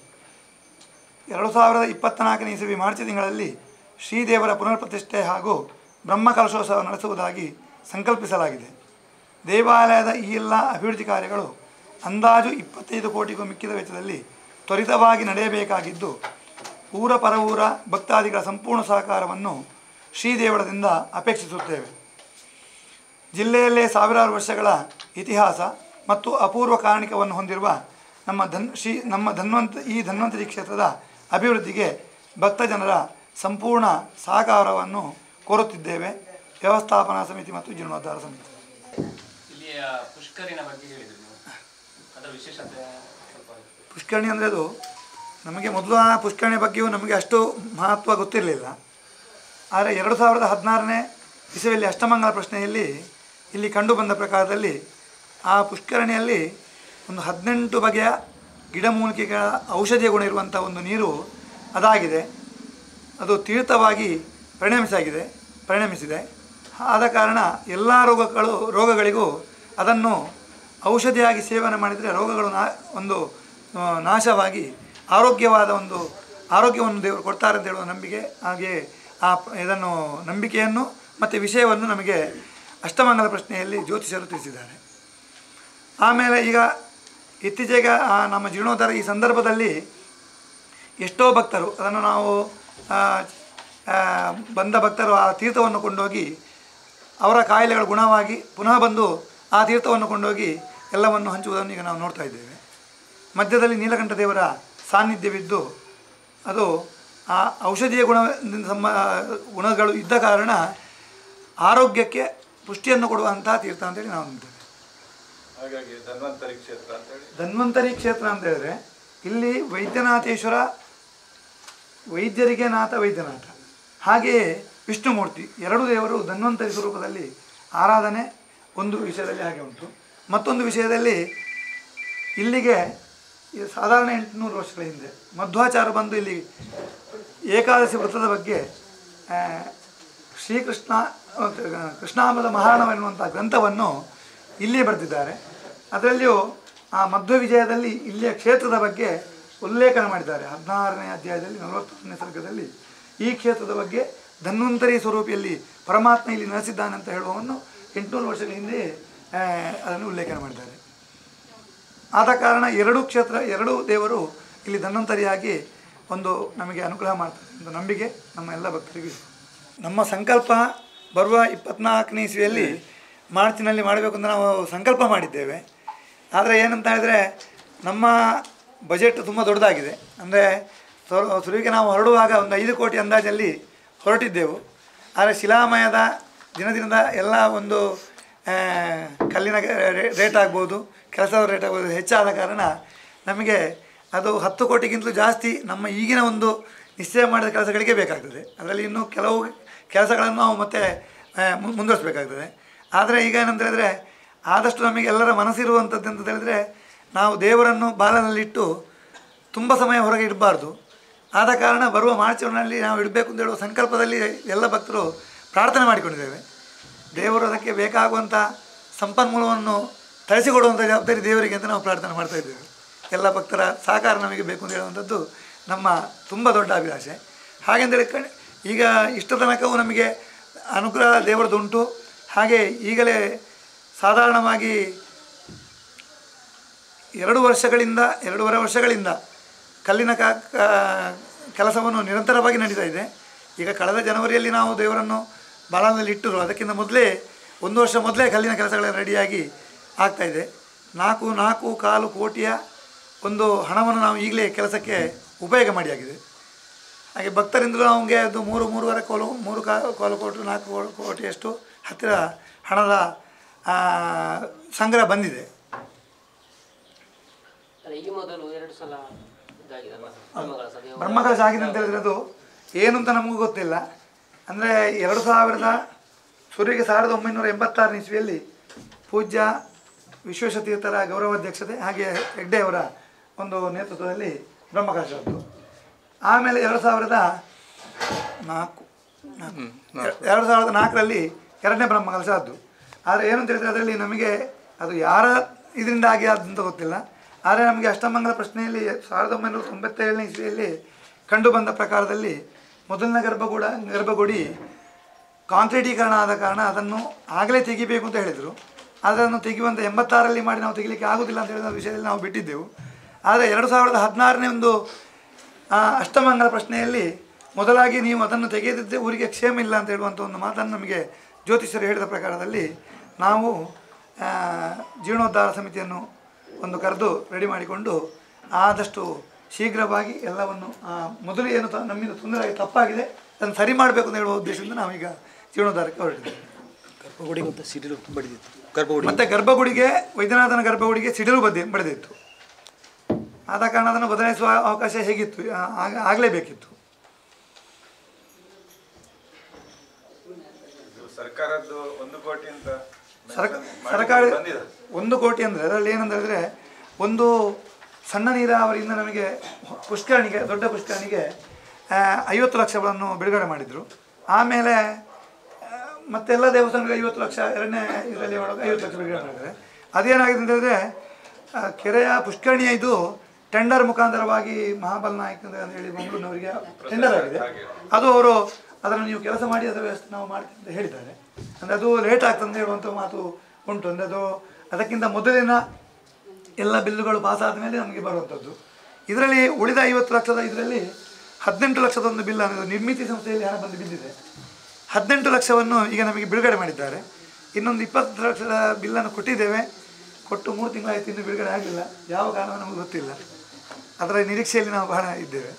ಎರಡು ಸಾವಿರದ ಇಪ್ಪತ್ತ್ನಾಲ್ಕನೇ ಇಸವಿ ಮಾರ್ಚ್ ತಿಂಗಳಲ್ಲಿ ಶ್ರೀದೇವರ ಪುನರ್ಪ್ರತಿಷ್ಠೆ ಹಾಗೂ ಬ್ರಹ್ಮ ಕಲಶೋತ್ಸವ ನಡೆಸುವುದಾಗಿ ಸಂಕಲ್ಪಿಸಲಾಗಿದೆ ದೇವಾಲಯದ ಈ ಎಲ್ಲ ಅಭಿವೃದ್ಧಿ ಕಾರ್ಯಗಳು ಅಂದಾಜು ಇಪ್ಪತ್ತೈದು ಕೋಟಿಗೂ ಮಿಕ್ಕಿದ ವೆಚ್ಚದಲ್ಲಿ ತ್ವರಿತವಾಗಿ ನಡೆಯಬೇಕಾಗಿದ್ದು ಊರ ಪರವೂರ ಭಕ್ತಾದಿಗಳ ಸಂಪೂರ್ಣ ಸಹಕಾರವನ್ನು ಶ್ರೀದೇವಳದಿಂದ ಅಪೇಕ್ಷಿಸುತ್ತೇವೆ ಜಿಲ್ಲೆಯಲ್ಲೇ ಸಾವಿರಾರು ವರ್ಷಗಳ ಇತಿಹಾಸ ಮತ್ತು ಅಪೂರ್ವ ಕಾರಣಿಕವನ್ನು ಹೊಂದಿರುವ ನಮ್ಮ ಧನ್ ಶ್ರೀ ನಮ್ಮ ಧನ್ವಂತ ಈ ಧನ್ವಂತರಿ ಕ್ಷೇತ್ರದ ಅಭಿವೃದ್ಧಿಗೆ ಭಕ್ತಜನರ ಸಂಪೂರ್ಣ ಸಹಕಾರವನ್ನು ಕೋರುತ್ತಿದ್ದೇವೆ ವ್ಯವಸ್ಥಾಪನಾ ಸಮಿತಿ ಮತ್ತು ಜೀರ್ಣೋದ್ಧಾರ ಸಮಿತಿ ಇಲ್ಲಿಯ ಪುಷ್ಕರಿನ ಬಗ್ಗೆ ಹೇಳಿದ್ರು ನೀವು ಅದರ ವಿಶೇಷತೆ ಸ್ವಲ್ಪ ಪುಷ್ಕರಣಿ ಅಂದರೆ ಅದು ನಮಗೆ ಮೊದಲು ಆ ಪುಷ್ಕರಣಿ ಬಗ್ಗೆಯೂ ನಮಗೆ ಅಷ್ಟು ಮಹತ್ವ ಗೊತ್ತಿರಲಿಲ್ಲ ಆದರೆ ಎರಡು ಸಾವಿರದ ಹದಿನಾರನೇ ಇಸವಿಯಲ್ಲಿ ಅಷ್ಟಮಂಗಲ ಪ್ರಶ್ನೆಯಲ್ಲಿ ಇಲ್ಲಿ ಕಂಡುಬಂದ ಪ್ರಕಾರದಲ್ಲಿ ಆ ಪುಷ್ಕರಣಿಯಲ್ಲಿ ಒಂದು ಹದಿನೆಂಟು ಬಗೆಯ ಗಿಡಮೂಲಿಕೆಗಳ ಔಷಧೀಯ ಗುಣ ಇರುವಂಥ ಒಂದು ನೀರು ಅದಾಗಿದೆ ಅದು ತೀರ್ಥವಾಗಿ ಪರಿಣಮಿಸಾಗಿದೆ ಪರಿಣಮಿಸಿದೆ ಆದ ಕಾರಣ ಎಲ್ಲ ರೋಗಗಳು ರೋಗಗಳಿಗೂ ಅದನ್ನು ಔಷಧಿಯಾಗಿ ಸೇವನೆ ಮಾಡಿದರೆ ರೋಗಗಳು ನಾ ಒಂದು ಆ, ನಾಶವಾಗಿ ಆರೋಗ್ಯವಾದ ಒಂದು ಆರೋಗ್ಯವನ್ನು ದೇವರು ಕೊಡ್ತಾರೆ ಅಂತ ಹೇಳುವ ನಂಬಿಕೆ ಹಾಗೆ ಆ ಪ- ಇದನ್ನು ನಂಬಿಕೆಯನ್ನು ಮತ್ತು ವಿಷಯವನ್ನು ನಮಗೆ ಅಷ್ಟಮಂಗಲ ಪ್ರಶ್ನೆಯಲ್ಲಿ ಜ್ಯೋತಿಷರು ತಿಳಿಸಿದ್ದಾರೆ ಆಮೇಲೆ ಈಗ ಇತ್ತೀಚೆಗೆ ಆ ನಮ್ಮ ಜೀರ್ಣೋದ್ಧಾರ ಈ ಸಂದರ್ಭದಲ್ಲಿ ಎಷ್ಟೋ ಭಕ್ತರು ಅದನ್ನು ನಾವು ಆ, ಆ, ಬಂದ ಭಕ್ತರು ಆ ತೀರ್ಥವನ್ನು ಕೊಂಡೋಗಿ ಅವರ ಕಾಯಿಲೆಗಳು ಗುಣವಾಗಿ ಪುನಃ ಬಂದು ಆ ತೀರ್ಥವನ್ನು ಕೊಂಡೋಗಿ ಎಲ್ಲವನ್ನು ಹಂಚುವುದನ್ನು ಈಗ ನಾವು ನೋಡ್ತಾ ಇದ್ದೇವೆ ಮಧ್ಯದಲ್ಲಿ ನೀಲಕಂಠ ದೇವರ ಸಾನ್ನಿಧ್ಯವಿದ್ದು ಅದು ಆ ಔಷಧೀಯ ಗುಣದಿಂದ ಸಂಬ ಗುಣಗಳು ಇದ್ದ ಕಾರಣ ಆರೋಗ್ಯಕ್ಕೆ ಪುಷ್ಟಿಯನ್ನು ಕೊಡುವಂತಹ ತೀರ್ಥ ಅಂತೇಳಿ ನಾವು ನಂಬ್ತೇವೆ ಹಾಗಾಗಿ ಧನ್ವಂತರಿ ಕ್ಷೇತ್ರ ಅಂತ ಹೇಳಿ ಧನ್ವಂತರಿ ಕ್ಷೇತ್ರ ಅಂತ ಹೇಳಿದ್ರೆ ಇಲ್ಲಿ ವೈದ್ಯನಾಥೇಶ್ವರ ವೈದ್ಯರಿಗೆ ನಾಥ ವೈದ್ಯನಾಥ ಹಾಗೆಯೇ ವಿಷ್ಣುಮೂರ್ತಿ ಎರಡು ದೇವರು ಧನ್ವಂತರಿ ಸ್ವರೂಪದಲ್ಲಿ ಆರಾಧನೆ ಒಂದು ವಿಷಯದಲ್ಲಿ ಹಾಗೆ ಉಂಟು ಮತ್ತೊಂದು ವಿಷಯದಲ್ಲಿ ಇಲ್ಲಿಗೆ ಈ ಸಾಧಾರಣ ಎಂಟುನೂರು ವರ್ಷಗಳ ಹಿಂದೆ ಮಧ್ವಾಚಾರ ಬಂದು ಇಲ್ಲಿ ಏಕಾದಶಿ ವ್ರತದ ಬಗ್ಗೆ ಆ, ಶ್ರೀಕೃಷ್ಣ ಆ, ಕೃಷ್ಣಾಮದ ಮಹಾರಣವ ಎನ್ನುವಂಥ ಗ್ರಂಥವನ್ನು ಇಲ್ಲಿಯೇ ಬರೆದಿದ್ದಾರೆ ಅದರಲ್ಲಿಯೂ ಆ ಮಧ್ವ ವಿಜಯದಲ್ಲಿ ಇಲ್ಲಿಯ ಕ್ಷೇತ್ರದ ಬಗ್ಗೆ ಉಲ್ಲೇಖನ ಮಾಡಿದ್ದಾರೆ ಹದಿನಾರನೇ ಅಧ್ಯಾಯದಲ್ಲಿ ನಲವತ್ತೊಂದನೇ ಸರ್ಗದಲ್ಲಿ ಈ ಕ್ಷೇತ್ರದ ಬಗ್ಗೆ ಧನ್ವಂತರಿ ಸ್ವರೂಪಿಯಲ್ಲಿ ಪರಮಾತ್ಮ ಇಲ್ಲಿ ನೆಲೆಸಿದ್ದಾನೆ ಅಂತ ಹೇಳುವವನ್ನು ಎಂಟುನೂರು ವರ್ಷಗಳ ಹಿಂದೆ ಆ, ಅದನ್ನು ಉಲ್ಲೇಖನ ಮಾಡಿದ್ದಾರೆ ಆದ ಕಾರಣ ಎರಡೂ ಕ್ಷೇತ್ರ ಎರಡೂ ದೇವರು ಇಲ್ಲಿ ಧನ್ವಂತರಿಯಾಗಿ ಒಂದು ನಮಗೆ ಅನುಗ್ರಹ ಮಾಡ್ತಾರೆ ಅಂತ ನಂಬಿಕೆ ನಮ್ಮ ಎಲ್ಲ ಭಕ್ತರಿಗೂ ಇದೆ. ನಮ್ಮ ಸಂಕಲ್ಪ ಬರುವ ಇಪ್ಪತ್ನಾಲ್ಕನೇ ಇಸ್ವಿಯಲ್ಲಿ ಮಾರ್ಚಿನಲ್ಲಿ ಮಾಡಬೇಕು ಅಂತ ನಾವು ಸಂಕಲ್ಪ ಮಾಡಿದ್ದೇವೆ ಆದರೆ ಏನಂತ ಹೇಳಿದರೆ ನಮ್ಮ ಬಜೆಟ್ ತುಂಬ ದೊಡ್ಡದಾಗಿದೆ ಅಂದರೆ ಸುರುವಿಗೆ ನಾವು ಹೊರಡುವಾಗ ಒಂದು ಐದು ಕೋಟಿ ಅಂದಾಜಲ್ಲಿ ಹೊರಟಿದ್ದೆವು ಆದರೆ ಶಿಲಾಮಯದ ದಿನ ದಿನದ ಎಲ್ಲ ಒಂದು ಆ, ಕಲ್ಲಿನ ರೇ- ರೇಟ್ ಆಗ್ಬೋದು ಕೆಲಸದ ರೇಟ್ ಆಗ್ಬೋದು ಹೆಚ್ಚಾದ ಕಾರಣ ನಮಗೆ ಅದು ಹತ್ತು ಕೋಟಿಗಿಂತಲೂ ಜಾಸ್ತಿ ನಮ್ಮ ಈಗಿನ ಒಂದು ನಿಶ್ಚಯ ಮಾಡಿದ ಕೆಲಸಗಳಿಗೆ ಬೇಕಾಗ್ತದೆ ಅದರಲ್ಲಿ ಇನ್ನೂ ಕೆಲವು ಕೆಲಸಗಳನ್ನು ನಾವು ಮತ್ತೆ ಆ, ಮು- ಮುಂದುವರಿಸಬೇಕಾಗ್ತದೆ ಆದರೆ ಈಗ ಏನಂತ ಹೇಳಿದ್ರೆ ಆದಷ್ಟು ನಮಗೆ ಎಲ್ಲರ ಮನಸ್ಸಿರುವಂಥದ್ದು ಅಂತ ಹೇಳಿದ್ರೆ ನಾವು ದೇವರನ್ನು ಬಾಲನಲ್ಲಿಟ್ಟು ತುಂಬ ಸಮಯ ಹೊರಗೆ ಇಡಬಾರ್ದು ಆದ ಕಾರಣ ಬರುವ ಮಾರ್ಚ್ನಲ್ಲಿ ನಾವು ಇಡಬೇಕು ಅಂತ ಹೇಳುವ ಸಂಕಲ್ಪದಲ್ಲಿ ಎಲ್ಲ ಭಕ್ತರು ಪ್ರಾರ್ಥನೆ ಮಾಡಿಕೊಂಡಿದ್ದೇವೆ ದೇವರು ಅದಕ್ಕೆ ಬೇಕಾಗುವಂಥ ಸಂಪನ್ಮೂಲವನ್ನು ತರಿಸಿಕೊಡುವಂಥ ಜವಾಬ್ದಾರಿ ದೇವರಿಗೆ ಅಂತ ನಾವು ಪ್ರಾರ್ಥನೆ ಮಾಡ್ತಾ ಇದ್ದೇವೆ ಎಲ್ಲ ಭಕ್ತರ ಸಹಕಾರ ನಮಗೆ ಬೇಕು ಅಂತ ಹೇಳುವಂಥದ್ದು ನಮ್ಮ ತುಂಬ ದೊಡ್ಡ ಅಭಿಲಾಷೆ ಹಾಗೆಂದೇಳಿ ಕಣ್ ಈಗ ಇಷ್ಟ ತನಕವೂ ನಮಗೆ ಅನುಗ್ರಹ ದೇವರದುಂಟು ಹಾಗೆ ಈಗಲೇ ಸಾಧಾರಣವಾಗಿ ಎರಡು ವರ್ಷಗಳಿಂದ ಎರಡೂವರೆ ವರ್ಷಗಳಿಂದ ಕಲ್ಲಿನ ಕಾ ಕಾ- ಕೆಲಸವನ್ನು ನಿರಂತರವಾಗಿ ನಡೀತಾ ಇದೆ ಈಗ ಕಳೆದ ಜನವರಿಯಲ್ಲಿ ನಾವು ದೇವರನ್ನು ಬಾಲದಲ್ಲಿ ಇಟ್ಟರು ಅದಕ್ಕಿಂತ ಮೊದಲೇ ಒಂದು ವರ್ಷ ಮೊದಲೇ ಕಲ್ಲಿನ ಕೆಲಸಗಳೆಲ್ಲ ರೆಡಿಯಾಗಿ ಆಗ್ತಾ ಇದೆ ನಾಲ್ಕು ನಾಲ್ಕು ಕಾಲು ಕೋಟಿಯ ಒಂದು ಹಣವನ್ನು ನಾವು ಈಗಲೇ ಕೆಲಸಕ್ಕೆ ಉಪಯೋಗ ಮಾಡಿಯಾಗಿದೆ ಹಾಗೆ ಭಕ್ತರಿಂದಲೂ ನಮಗೆ ಅದು ಮೂರು ಮೂರುವರೆ ಕೋಲು ಮೂರು ಕಾ ಕಾಲು ಕೋಟಿ ನಾಲ್ಕು ಕೋ- ಕೋಟಿಯಷ್ಟು ಹತ್ತಿರ ಹಣದ ಆ, ಸಂಗ್ರಹ ಬಂದಿದೆ ಅಲ್ಲ ಈ ಮೊದಲು ಎರಡು ಸಲ ಇದಾಗಿದಲ್ಲ ಬ್ರಹ್ಮಗಳ ಸಭೆ ಬ್ರಹ್ಮಕಲಶ ಆಗಿದೆ ಅಂತ ಹೇಳಿದ್ರೆ ಅದು ಏನು ಅಂತ ನಮಗೂ ಗೊತ್ತಿಲ್ಲ ಅಂದರೆ ಎರಡು ಸಾವಿರದ ಸೂರ್ಯಗೆ ಸಾವಿರದ ಒಂಬೈನೂರ ಎಂಬತ್ತಾರನೇ ಇಸ್ವಿಯಲ್ಲಿ ಪೂಜ್ಯ ವಿಶ್ವೇಶತೀರ್ಥರ ಗೌರವಾಧ್ಯಕ್ಷತೆ ಹಾಗೆ ಹೆಗ್ಡೆಯವರ ಒಂದು ನೇತೃತ್ವದಲ್ಲಿ ಬ್ರಹ್ಮಕಲಶ ಆಯಿತು ಆಮೇಲೆ ಎರಡು ಸಾವಿರದ ನಾಲ್ಕು ನಾಲ್ಕು. ಎರಡು ಸಾವಿರದ ನಾಲ್ಕರಲ್ಲಿ ಎರಡನೇ ಬ್ರಹ್ಮಕಲಶ ಆದ್ದು ಆದರೆ ಏನು ಅಂತ ಹೇಳಿದ್ರೆ ಅದರಲ್ಲಿ ನಮಗೆ ಅದು ಯಾರ ಇದರಿಂದ ಆಗಿ ಅಂತ ಗೊತ್ತಿಲ್ಲ ಆದರೆ ನಮಗೆ ಅಷ್ಟಮಂಗಲ ಪ್ರಶ್ನೆಯಲ್ಲಿ ಸಾವಿರದ ಒಂಬೈನೂರ ತೊಂಬತ್ತೇಳನೇ ಇಸ್ವಿಯಲ್ಲಿ ಕಂಡು ಬಂದ ಪ್ರಕಾರದಲ್ಲಿ ಮೊದಲನೇ ಗರ್ಭಗೂಡ ಗರ್ಭಗುಡಿ ಕಾಂಕ್ರೀಟೀಕರಣ ಆದ ಕಾರಣ ಅದನ್ನು ಆಗಲೇ ತೆಗಿಬೇಕು ಅಂತ ಹೇಳಿದರು ಆದರೆ ಅದನ್ನು ತೆಗೆಯುವಂಥ ಎಂಬತ್ತಾರಲ್ಲಿ ಮಾಡಿ ನಾವು ತೆಗಿಲಿಕ್ಕೆ ಆಗೋದಿಲ್ಲ ಅಂತ ಹೇಳಿದ ವಿಷಯದಲ್ಲಿ ನಾವು ಬಿಟ್ಟಿದ್ದೆವು ಆದರೆ ಎರಡು ಸಾವಿರದ ಹದಿನಾರನೇ ಒಂದು ಆ, ಅಷ್ಟಮಂಗಲ ಪ್ರಶ್ನೆಯಲ್ಲಿ ಮೊದಲಾಗಿ ನೀವು ಅದನ್ನು ತೆಗೆಯದಿದ್ದರೆ ಊರಿಗೆ ಕ್ಷೇಮ ಇಲ್ಲ ಅಂತ ಹೇಳುವಂಥ ಒಂದು ಮಾತನ್ನು ನಮಗೆ ಜ್ಯೋತಿಷ್ಯರು ಹೇಳಿದ ಪ್ರಕಾರದಲ್ಲಿ ನಾವು ಆ, ಜೀರ್ಣೋದ್ಧಾರ ಸಮಿತಿಯನ್ನು ಒಂದು ಕರೆದು ರೆಡಿ ಮಾಡಿಕೊಂಡು ಆದಷ್ಟು ಶೀಘ್ರವಾಗಿ ಎಲ್ಲವನ್ನು ಆ, ಮೊದಲು ಏನು ತ- ನಮ್ಮಿಂದ ತೊಂದರೆ ಆಗಿ ತಪ್ಪಾಗಿದೆ ಅದನ್ನು ಸರಿ ಮಾಡಬೇಕು ಅಂತ ಹೇಳುವ ಉದ್ದೇಶದಿಂದ ನಾವೀಗ ಜೀರ್ಣೋದ್ಧಾರಕ್ಕೆ ಹೊರಟಿದ್ದೇವೆ ಗರ್ಭಗುಡಿ ಅಂತ ಸಿಡಿಲು ಬಡಿದಿತ್ತು ಗರ್ಭಗುಡಿ ಮತ್ತು ಗರ್ಭಗುಡಿಗೆ ವೈದ್ಯನಾಥನ ಗರ್ಭಗುಡಿಗೆ ಸಿಡಿಲು ಬದ್ದೆ ಬಡಿದಿತ್ತು ಆದ ಕಾರಣ ಅದನ್ನು ಬದಲಾಯಿಸುವ ಅವಕಾಶ ಹೇಗಿತ್ತು ಆ- ಆಗ- ಆಗಲೇಬೇಕಿತ್ತು ಇದು ಸರ್ಕಾರದ್ದು ಒಂದು ಕೋಟಿ ಅಂತ ಸರ್ಕ mention ಮಾಡಿ ಸರ್ಕಾರ ಬಂದಿದೆ ಒಂದು ಕೋಟಿ ಅಂದರೆ ಅದರಲ್ಲಿ ಏನಂತ ಹೇಳಿದ್ರೆ ಒಂದು ಸಣ್ಣ ನೀರಾವರಿಯಿಂದ ನಮಗೆ ಪುಷ್ಕರಣಿಗೆ ದೊಡ್ಡ ಪುಷ್ಕರಣಿಗೆ ಆ, ಐವತ್ತು ಲಕ್ಷಗಳನ್ನು ಬಿಡುಗಡೆ ಮಾಡಿದರು ಆಮೇಲೆ ಆ, ಮತ್ತೆಲ್ಲ ದೇವಸ್ಥಾನಗಳಿಗೆ ಐವತ್ತು ಲಕ್ಷ ಎರಡನೇ ಇದರಲ್ಲಿ ಒಳಗೆ ಐವತ್ತು ಲಕ್ಷ ಬಿಡುಗಡೆ ಮಾಡಿದ್ದಾರೆ ಅದೇನಾಗಿದೆ ಅಂತ ಹೇಳಿದ್ರೆ ಆ, ಕೆರೆಯ ಪುಷ್ಕರಣಿಯ ಇದು ಟೆಂಡರ್ ಮುಖಾಂತರವಾಗಿ ಮಹಾಬಲ್ ನಾಯಕ್ ಅಂತ ಹೇಳಿ ಮಂಗಳೂರಿನವರಿಗೆ ಟೆಂಡರ್ ಆಗಿದೆ ಅದು ಅವರು ಅದನ್ನು ನೀವು ಕೆಲಸ ಮಾಡಿ ಅದರ ವ್ಯವಸ್ಥೆ ನಾವು ಮಾಡ್ತೀವಿ ಅಂತ ಹೇಳಿದ್ದಾರೆ ಅಂದರೆ ಅದು ಲೇಟ್ ಆಗ್ತದೆ ಅಂತ ಹೇಳುವಂಥ ಮಾತು ಉಂಟು ಅಂದರೆ ಅದು ಅದಕ್ಕಿಂತ ಮೊದಲಿನ ಎಲ್ಲ ಬಿಲ್ಲುಗಳು ಪಾಸ್ ಆದಮೇಲೆ ನಮಗೆ ಬರುವಂಥದ್ದು ಇದರಲ್ಲಿ ಉಳಿದ ಐವತ್ತು ಲಕ್ಷದ ಇದರಲ್ಲಿ ಹದಿನೆಂಟು ಲಕ್ಷದ ಒಂದು ಬಿಲ್ ಅನ್ನೋದು ನಿರ್ಮಿತಿ ಸಂಸ್ಥೆಯಲ್ಲಿ ಹಣ ಬಂದು ಬಿದ್ದಿದೆ ಹದಿನೆಂಟು ಲಕ್ಷವನ್ನು ಈಗ ನಮಗೆ ಬಿಡುಗಡೆ ಮಾಡಿದ್ದಾರೆ ಇನ್ನೊಂದು ಇಪ್ಪತ್ತು ಲಕ್ಷದ ಬಿಲ್ಲನ್ನು ಕೊಟ್ಟಿದ್ದೇವೆ ಕೊಟ್ಟು ಮೂರು ತಿಂಗಳಾಯ್ತು ಇನ್ನೂ ಬಿಡುಗಡೆ ಆಗಲಿಲ್ಲ ಯಾವ ಕಾರಣ ನಮಗೆ ಗೊತ್ತಿಲ್ಲ ಅದರ ನಿರೀಕ್ಷೆಯಲ್ಲಿ ನಾವು ಬಹಳ ಇದ್ದೇವೆ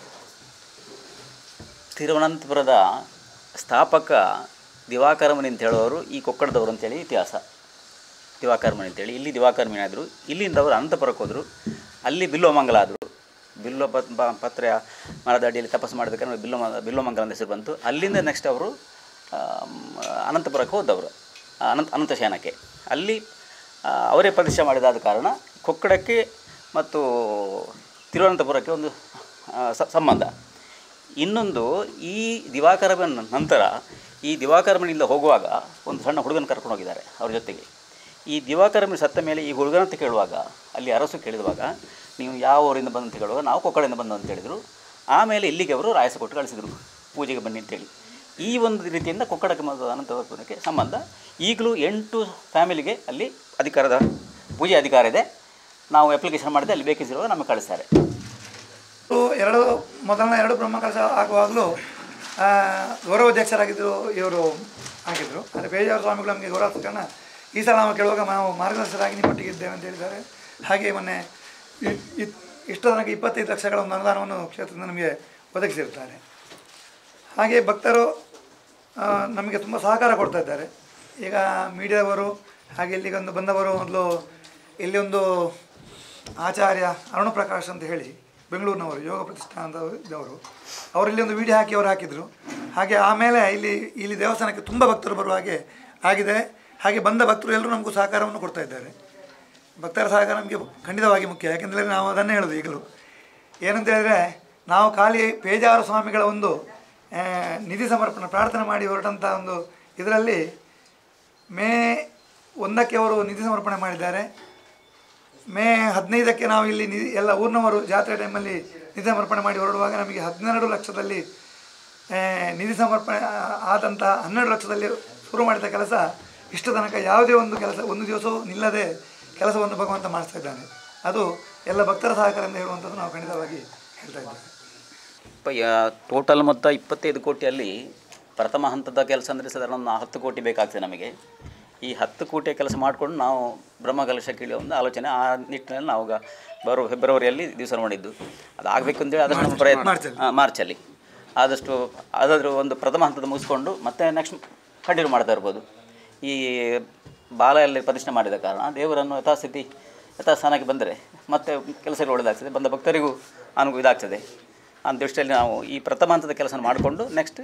ತಿರುವನಂತಪುರದ ಸ್ಥಾಪಕ ದಿವಾಕರ ಮುನಿ ಅಂತ ಹೇಳೋರು ಈ ಕೊಕ್ಕಡದವರು ಅಂತೇಳಿ ಇತಿಹಾಸ ದಿವಾಕರ ಮುನಿ ಅಂತೇಳಿ ಇಲ್ಲಿ ದಿವಾಕರ ಮುನಿ ಆದರು ಇಲ್ಲಿಂದ ಅವರು ಅನಂತಪುರಕ್ಕೆ ಹೋದರು ಅಲ್ಲಿ ಬಿಲ್ವಮಂಗಲ ಆದರು ಬಿಲ್ವ ಪತ್ ಬ- ಪತ್ರ ಮರದ ಅಡಿಯಲ್ಲಿ ತಪಸ್ಸು ಮಾಡಬೇಕಾದ್ರೆ ಬಿಲ್ವ ಬಿಲ್ವಮಂಗಲ ಅಂತ ಹೆಸರು ಬಂತು ಅಲ್ಲಿಂದ ನೆಕ್ಸ್ಟ್ ಅವರು ಆಮ್, ಅನಂತಪುರಕ್ಕೆ ಹೋದವರು ಅನಂತ ಅನಂತಶಯನಕ್ಕೆ ಅಲ್ಲಿ ಆ, ಅವರೇ ಪ್ರತಿಷ್ಠೆ ಮಾಡಿದಾದ ಕಾರಣ ಕೊಕ್ಕಡಕ್ಕೆ ಮತ್ತು ತಿರುವನಂತಪುರಕ್ಕೆ ಒಂದು ಆ, ಸ- ಸಂಬಂಧ ಇನ್ನೊಂದು ಈ ದಿವಾಕರಮನ ನಂತರ ಈ ದಿವಾಕರಮನಿಂದ ಹೋಗುವಾಗ ಒಂದು ಸಣ್ಣ ಹುಡುಗನ ಕರ್ಕೊಂಡು ಹೋಗಿದ್ದಾರೆ ಅವ್ರ ಜೊತೆಗೆ ಈ ದಿವಾಕರಮನಿ ಸತ್ತ ಮೇಲೆ ಈ ಹುಡುಗನ ಅಂತ ಕೇಳುವಾಗ ಅಲ್ಲಿ ಅರಸು ಕೇಳಿದುವಾಗ ನೀವು ಯಾವ ಊರಿಂದ ಬಂದು ಅಂತ ಕೇಳುವಾಗ ನಾವು ಕೊಕ್ಕಡೆಯಿಂದ ಬಂದು ಅಂತ ಹೇಳಿದರು ಆಮೇಲೆ ಇಲ್ಲಿಗೆ ಅವರು ರಾಯಸ ಕೊಟ್ಟು ಕಳಿಸಿದರು ಪೂಜೆಗೆ ಬನ್ನಿ ಅಂತೇಳಿ ಈ ಒಂದು ರೀತಿಯಿಂದ ಕೊಕ್ಕಡಕ್ಕೆ ಮತ್ತು ಅನಂತಪುರಕ್ಕೆ ಸಂಬಂಧ ಈಗಲೂ ಎಂಟು ಫ್ಯಾಮಿಲಿಗೆ ಅಲ್ಲಿ ಅಧಿಕಾರದ ಪೂಜೆ ಅಧಿಕಾರ ಇದೆ ನಾವು ಅಪ್ಲಿಕೇಶನ್ ಮಾಡಿದೆ ಅಲ್ಲಿ ಬೇಕಿಸಿರುವಾಗ ನಮಗೆ ಕಳಿಸ್ತಾರೆ ಇವರು ಎರಡು ಮೊದಲನೇ ಎರಡು ಬ್ರಹ್ಮ ಕಲಶ ಆಗುವಾಗಲೂ ಆ, ಗೌರವಾಧ್ಯಕ್ಷರಾಗಿದ್ದರು ಇವರು ಆಗಿದ್ದರು ಅಂದರೆ ಬೇಜಾರು ಸ್ವಾಮಿಗಳು ನಮಗೆ ಗೌರವ ಕಾರಣ ಈ ಸಲ ನಾವು ಕೇಳುವಾಗ ನಾವು ಮಾರ್ಗದರ್ಶಕರಾಗಿ ನಿಮ್ಮೊಟ್ಟಿಗೆ ಇದ್ದೇವೆ ಅಂತ ಹೇಳಿದ್ದಾರೆ ಹಾಗೆ ಮೊನ್ನೆ ಇ- ಇ- ಇಷ್ಟು ತನಕ ಇಪ್ಪತ್ತೈದು ಲಕ್ಷಗಳ ಒಂದು ಅನುದಾನವನ್ನು ಕ್ಷೇತ್ರದಿಂದ ನಮಗೆ ಒದಗಿಸಿರ್ತಾರೆ ಹಾಗೆ ಭಕ್ತರು ಆ, ನಮಗೆ ತುಂಬ ಸಹಕಾರ ಕೊಡ್ತಾ ಇದ್ದಾರೆ ಈಗ ಮೀಡಿಯಾದವರು ಹಾಗೆ ಇಲ್ಲಿಗೆ ಒಂದು ಬಂದವರು ಮೊದಲು ಇಲ್ಲಿ ಒಂದು ಆಚಾರ್ಯ ಅರುಣ ಪ್ರಕಾಶ್ ಅಂತ ಹೇಳಿ ಬೆಂಗಳೂರಿನವರು ಯೋಗ ಪ್ರತಿಷ್ಠಾನದವರು ಅವರು ಇಲ್ಲಿ ಒಂದು ವಿಡಿಯೋ ಹಾಕಿ ಅವರು ಹಾಕಿದರು ಹಾಗೆ ಆಮೇಲೆ ಇಲ್ಲಿ ಇಲ್ಲಿ ದೇವಸ್ಥಾನಕ್ಕೆ ತುಂಬ ಭಕ್ತರು ಬರುವ ಹಾಗೆ ಆಗಿದೆ ಹಾಗೆ ಬಂದ ಭಕ್ತರು ಎಲ್ಲರೂ ನಮಗೂ ಸಹಕಾರವನ್ನು ಕೊಡ್ತಾ ಇದ್ದಾರೆ ಭಕ್ತರ ಸಹಕಾರ ನಮಗೆ ಖಂಡಿತವಾಗಿ ಮುಖ್ಯ ಯಾಕೆಂದರೆ ನಾವು ಅದನ್ನೇ ಹೇಳೋದು ಈಗಲೂ ಏನಂತ ಹೇಳಿದ್ರೆ ನಾವು ಖಾಲಿ ಪೇಜಾವರ ಸ್ವಾಮಿಗಳ ಒಂದು ಆ, ನಿಧಿ ಸಮರ್ಪಣೆ ಪ್ರಾರ್ಥನೆ ಮಾಡಿ ಹೊರಟಂಥ ಒಂದು ಇದರಲ್ಲಿ ಮೇ ಒಂದಕ್ಕೆ ಅವರು ನಿಧಿ ಸಮರ್ಪಣೆ ಮಾಡಿದ್ದಾರೆ ಮೇ ಹದಿನೈದಕ್ಕೆ ನಾವು ಇಲ್ಲಿ ನಿಧಿ ಎಲ್ಲ ಊರಿನವರು ಜಾತ್ರೆ ಟೈಮಲ್ಲಿ ನಿಧಿ ಸಮರ್ಪಣೆ ಮಾಡಿ ಹೊರಡುವಾಗ ನಮಗೆ ಹನ್ನೆರಡು ಲಕ್ಷದಲ್ಲಿ ಆ, ನಿಧಿ ಸಮರ್ಪಣೆ ಆ- ಆದಂಥ ಹನ್ನೆರಡು ಲಕ್ಷದಲ್ಲಿ ಶುರು ಮಾಡಿದ ಕೆಲಸ ಇಷ್ಟು ತನಕ ಯಾವುದೇ ಒಂದು ಕೆಲಸ ಒಂದು ದಿವಸವೂ ನಿಲ್ಲದೆ ಕೆಲಸವನ್ನು ಭಗವಂತ ಮಾಡಿಸ್ತಾ ಇದ್ದಾನೆ ಅದು ಎಲ್ಲ ಭಕ್ತರ ಸಹಕಾರದಿಂದ ಹೇಳುವಂಥದ್ದು ನಾವು ಖಂಡಿತವಾಗಿ ಹೇಳ್ತಾ ಇದ್ದೇವೆ ಟೋಟಲ್ ಮೊತ್ತ ಇಪ್ಪತ್ತೈದು ಕೋಟಿಯಲ್ಲಿ ಪ್ರಥಮ ಹಂತದ ಕೆಲಸ ಅಂದರೆ ಸಾಧಾರಣ ಒಂದು ಹತ್ತು ಕೋಟಿ ಬೇಕಾಗ್ತದೆ ನಮಗೆ ಈ ಹತ್ತು ಕೋಟಿಯ ಕೆಲಸ ಮಾಡಿಕೊಂಡು ನಾವು ಬ್ರಹ್ಮಕಲಶ ಕೀಳುವ ಒಂದು ಆಲೋಚನೆ ಆ ನಿಟ್ಟಿನಲ್ಲಿ ನಾವು ಈಗ ಬರೋ ಫೆಬ್ರವರಿಯಲ್ಲಿ ದಿವಸ ಮಾಡಿದ್ದು ಅದು ಆಗಬೇಕು ಅಂತೇಳಿ ಅದನ್ನು ನಮ್ಮ ಪ್ರಯತ್ನ ಮಾರ್ಚಲ್ಲಿ. ಹಾಂ ಮಾರ್ಚಲ್ಲಿ ಆದಷ್ಟು ಅದಾದರೂ ಒಂದು ಪ್ರಥಮ ಹಂತದ ಮುಗಿಸ್ಕೊಂಡು ಮತ್ತೆ ನೆಕ್ಸ್ಟ್ ಕಂಟಿನ್ಯೂ ಮಾಡ್ತಾ ಇರ್ಬೋದು ಈ ಬಾಲೆಯಲ್ಲಿ ಪ್ರತಿಷ್ಠೆ ಮಾಡಿದ ಕಾರಣ ದೇವರನ್ನು ಯಥಾಸ್ಥಿತಿ ಯಥಾಸ್ಥಾನಕ್ಕೆ ಬಂದರೆ ಮತ್ತೆ ಕೆಲಸಗಳು ಒಳ್ಳೆಯದಾಗ್ತದೆ ಬಂದ ಭಕ್ತರಿಗೂ ಅನುಕೂಲ ಇದಾಗ್ತದೆ ಆ ದೃಷ್ಟಿಯಲ್ಲಿ ನಾವು ಈ ಪ್ರಥಮ ಹಂತದ ಕೆಲಸ ಮಾಡಿಕೊಂಡು ನೆಕ್ಸ್ಟ್